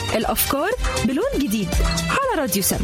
الأفكار بلون جديد على راديو سم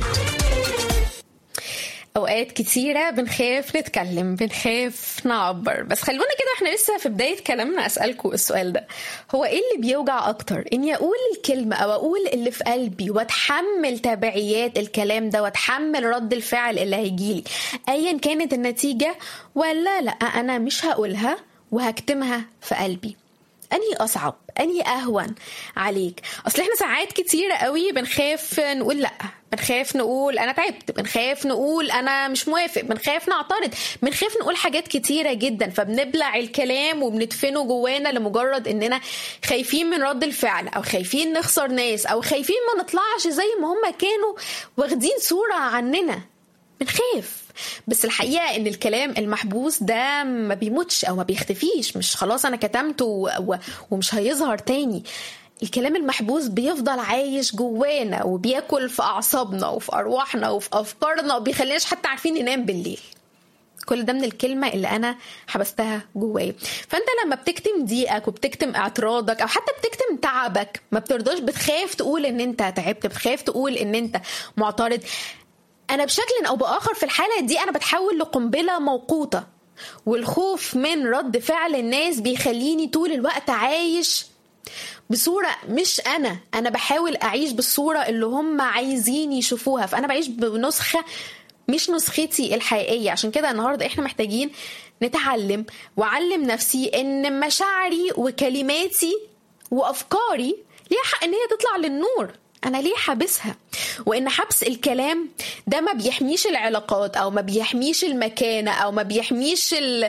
اوقات كتيره بنخاف نتكلم بنخاف نعبر بس خلونا كده احنا لسه في بدايه كلامنا اسالكم السؤال ده هو ايه اللي بيوجع اكتر اني اقول الكلمه او اقول اللي في قلبي واتحمل تبعيات الكلام ده واتحمل رد الفعل اللي هيجيلي ايا كانت النتيجه ولا لا انا مش هقولها وهكتمها في قلبي انهي اصعب انهي اهون عليك اصل احنا ساعات كتيره قوي بنخاف نقول لا بنخاف نقول انا تعبت بنخاف نقول انا مش موافق بنخاف نعترض بنخاف نقول حاجات كتيره جدا فبنبلع الكلام وبندفنه جوانا لمجرد اننا خايفين من رد الفعل او خايفين نخسر ناس او خايفين ما نطلعش زي ما هم كانوا واخدين صوره عننا بنخاف بس الحقيقه ان الكلام المحبوس ده ما بيموتش او ما بيختفيش مش خلاص انا كتمته و... ومش هيظهر تاني الكلام المحبوس بيفضل عايش جوانا وبياكل في اعصابنا وفي ارواحنا وفي افكارنا وبيخليناش حتى عارفين ننام بالليل كل ده من الكلمة اللي أنا حبستها جوايا فأنت لما بتكتم ضيقك وبتكتم اعتراضك أو حتى بتكتم تعبك ما بترضاش بتخاف تقول إن أنت تعبت بتخاف تقول إن أنت معترض انا بشكل او باخر في الحاله دي انا بتحول لقنبله موقوته والخوف من رد فعل الناس بيخليني طول الوقت عايش بصوره مش انا انا بحاول اعيش بالصوره اللي هم عايزين يشوفوها فانا بعيش بنسخه مش نسختي الحقيقيه عشان كده النهارده احنا محتاجين نتعلم واعلم نفسي ان مشاعري وكلماتي وافكاري ليها حق ان هي تطلع للنور انا ليه حابسها وان حبس الكلام ده ما بيحميش العلاقات او ما بيحميش المكانه او ما بيحميش ال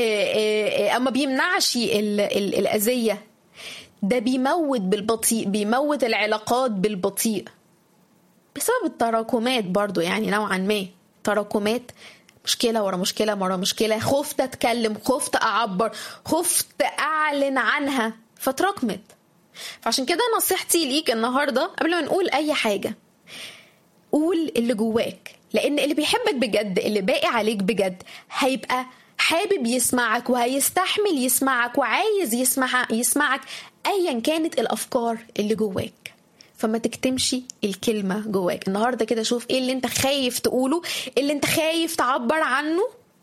او ما بيمنعش ال ال الاذيه ده بيموت بالبطيء بيموت العلاقات بالبطيء بسبب التراكمات برضو يعني نوعا ما تراكمات مشكله ورا مشكله ورا مشكله خفت اتكلم خفت اعبر خفت اعلن عنها فتراكمت فعشان كده نصيحتي ليك النهارده قبل ما نقول اي حاجه قول اللي جواك لان اللي بيحبك بجد اللي باقي عليك بجد هيبقى حابب يسمعك وهيستحمل يسمعك وعايز يسمع يسمعك ايا كانت الافكار اللي جواك فما تكتمش الكلمة جواك النهاردة كده شوف ايه اللي انت خايف تقوله إيه اللي انت خايف تعبر عنه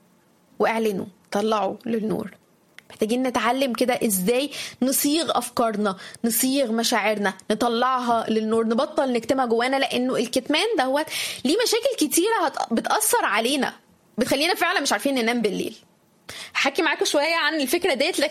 واعلنه طلعه للنور محتاجين نتعلم كده ازاي نصيغ افكارنا نصيغ مشاعرنا نطلعها للنور نبطل نكتمها جوانا لانه الكتمان دوت ليه مشاكل كتيره بتاثر علينا بتخلينا فعلا مش عارفين ننام بالليل هحكي معاكم شويه عن الفكره ديت